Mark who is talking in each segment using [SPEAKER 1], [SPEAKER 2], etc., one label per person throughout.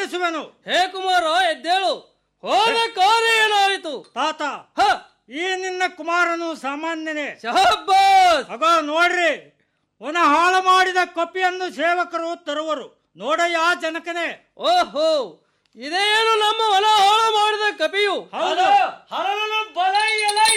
[SPEAKER 1] ಮನ್ನಿಸುವೆನು
[SPEAKER 2] ಹೇ ಕುಮಾರ ಎದ್ದೇಳು ಹೋದ ಕಾರ್ಯ ಏನಾಯಿತು
[SPEAKER 1] ತಾತ ಈ ನಿನ್ನ ಕುಮಾರನು ಸಾಮಾನ್ಯನೇ
[SPEAKER 2] ಶಹಬ್ಬಾಸ್
[SPEAKER 1] ಅಗ ನೋಡ್ರಿ ಅವನ ಹಾಳು ಮಾಡಿದ ಕಪಿಯನ್ನು ಸೇವಕರು ತರುವರು ನೋಡಯ್ಯ ಜನಕನೇ
[SPEAKER 2] ಓಹೋ ಇದೇನು ನಮ್ಮ ಹೊಲ ಹಾಳು ಮಾಡಿದ ಕಪಿಯು
[SPEAKER 1] ಹೌದು.
[SPEAKER 3] ಹರಳನು ಬಲ ಎಲೈ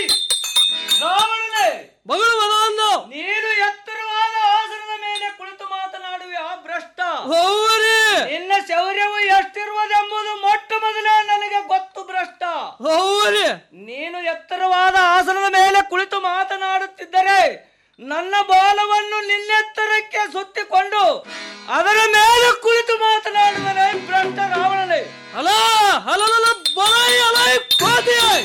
[SPEAKER 3] ರಾವಣನೇ
[SPEAKER 2] ಮಗಳು ಮಗಂದು
[SPEAKER 3] ನೀನು ಎತ್ತರವಾದ ಆಸನದ ಮೇಲೆ ಕುಳಿತು ಮಾತನಾಡುವೆ ಆ ಭ್ರಷ್ಟ
[SPEAKER 2] ಹೌವರಿ
[SPEAKER 3] ನಿನ್ನ ಶೌರ್ಯವು ಎಷ್ಟಿರುವುದೆಂಬುದು ಮೊಟ್ಟ ಮೊದಲೇ ನನಗೆ ಗೊತ್ತು ಭ್ರಷ್ಟ
[SPEAKER 2] ಹೌವರಿ
[SPEAKER 3] ನೀನು ಎತ್ತರವಾದ ಆಸನದ ಮೇಲೆ ಕುಳಿತು ಮಾತನಾಡುತ್ತಿದ್ದರೆ ನನ್ನ ಬಾಲವನ್ನು ನಿನ್ನೆತ್ತರಕ್ಕೆ ಸುತ್ತಿಕೊಂಡು ಅದರ ಮೇಲೆ ಕುಳಿತು ಮಾತನಾಡುವನೇ ಭ್ರಷ್ಟ ರಾವಣನೇ
[SPEAKER 2] ಅಲ ಹಲಲಲ ಬಲೈ ಅಲೈ ಕೋತಿಯೈ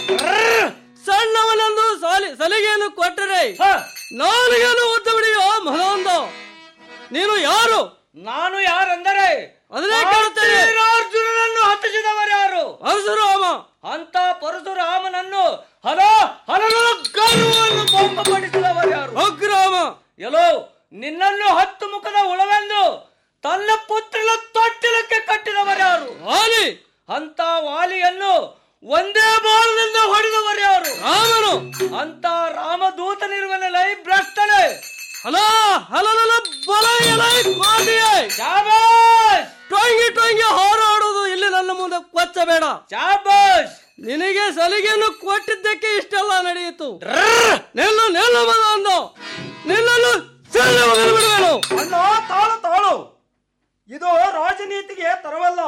[SPEAKER 2] ಸಣ್ಣವನಂದು ಸಾಲಿ ಸಲಿಗೆಯನ್ನು ಕೊಟ್ಟರೆ ನಾಲಿಗೆಯನ್ನು ಉದ್ದ ಬಿಡಿಯೋ ಮಗಂದು ನೀನು ಯಾರು
[SPEAKER 3] ನಾನು ಯಾರೆಂದರೆ
[SPEAKER 2] ಅದನ್ನೇ ಕೇಳುತ್ತೇನೆ
[SPEAKER 3] ಅರ್ಜುನನನ್ನು ಹತ್ತಿಸಿದವರು ಯಾರು
[SPEAKER 2] ಪರಶುರಾಮ
[SPEAKER 3] ಅಂತ ಪರಶುರಾಮನನ್ನು ಹಲ ಹಲವು ಗರ್ವವನ್ನು ಭಂಗಪಡಿಸಿದವರು ಯಾರು
[SPEAKER 2] ಅಗ್ರಾಮ
[SPEAKER 3] ಎಲ್ಲೋ ನಿನ್ನನ್ನು ಹತ್ತು ಮುಖದ ಉಳವೆಂದು ತನ್ನ ಪುತ್ರನ ತೊಟ್ಟಿಲಕ್ಕೆ ಕಟ್ಟಿದವರು ಯಾರು
[SPEAKER 2] ವಾಲಿ
[SPEAKER 3] ಅಂತ ವಾಲಿಯನ್ನು ಒಂದೇ ಬಾಣದಿಂದ ಹೊಡೆದವರು ಯಾರು
[SPEAKER 2] ರಾಮನು
[SPEAKER 3] ಅಂತ ರಾಮದೂತನಿರುವನಲ್ಲ ಈ ಭ್ರಷ್ಟನೇ
[SPEAKER 2] ಅಲ ಹಲಲಲ ಬಲೈ ಅಲೈ ಕೋತಿಯೈ
[SPEAKER 3] ಶಾಬಾಷ್
[SPEAKER 2] ಟೊಂಗಿ ಟೊಂಗಿ ಹಾರಾಡುವುದು ಇಲ್ಲಿ ನನ್ನ ಮುಂದೆ ಕೊಚ್ಚಬೇಡ
[SPEAKER 3] ಶಾಬಾಷ್
[SPEAKER 2] ನಿನಗೆ ಸಲಿಗೆಯನ್ನು ಕೊಟ್ಟಿದ್ದಕ್ಕೆ ಇಷ್ಟೆಲ್ಲ ನಡೆಯಿತು ನಿಲ್ಲು ನಿಲ್ಲು ಮಗ ಅಂದು ನಿಲ್ಲಲು ಸೆಲ್ಲು ಬಿಡುವೆನು
[SPEAKER 4] ಅಣ್ಣ ತಾಳು ತಾಳು ಇದು ರಾಜನೀತಿಗೆ ತರವಲ್ಲ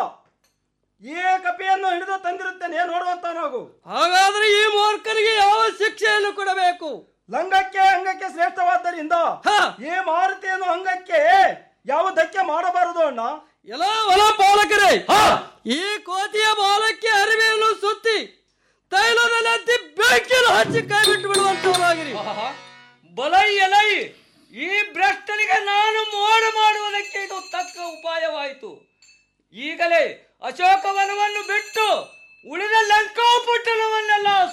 [SPEAKER 4] ಈ ಕಪಿಯನ್ನು ಹಿಡಿದು ತಂದಿರುತ್ತೇನೆ ನೋಡುವಂತನಾಗು
[SPEAKER 2] ಹಾಗಾದ್ರೆ ಈ ಮೂರ್ಖನಿಗೆ ಯಾವ ಶಿಕ್ಷೆಯನ್ನು ಕೊಡಬೇಕು
[SPEAKER 4] ಲಂಗಕ್ಕೆ ಅಂಗಕ್ಕೆ ಶ್ರೇಷ್ಠವಾದ್ದರಿಂದ ಈ ಮಾರುತಿಯನ್ನು ಅಂಗಕ್ಕೆ ಯಾವ ಧಕ್ಕೆ ಮಾಡಬಾರದು ಅಣ್ಣ
[SPEAKER 2] ಎಲ್ಲ ಹೊಲ ಪಾಲಕರೇ ಈ ಕೋತಿಯ ಬಾಲಕ್ಕೆ ಅರಿವೆಯನ್ನು ಸುತ್ತಿ ತೈಲದಲ್ಲಿ ಹತ್ತಿ ಬೆಂಕಿಯನ್ನು ಹಚ್ಚಿ ಕೈ ಬಿಟ್ಟು ಬಿಡುವಂತವರಾಗಿರಿ
[SPEAKER 3] ಬಲೈ ಎಲೈ ಈ ಭ್ರಷ್ಟನಿಗೆ ನಾನು ಮೋಡ ಮಾಡುವುದಕ್ಕೆ ಇದು ತಕ್ಕ ಉಪಾಯವಾಯಿತು ಈಗಲೇ ಅಶೋಕವನವನ್ನು ಬಿಟ್ಟು ಉಳಿದ ಲಂಕಾಪಟ್ಟಣವನ್ನು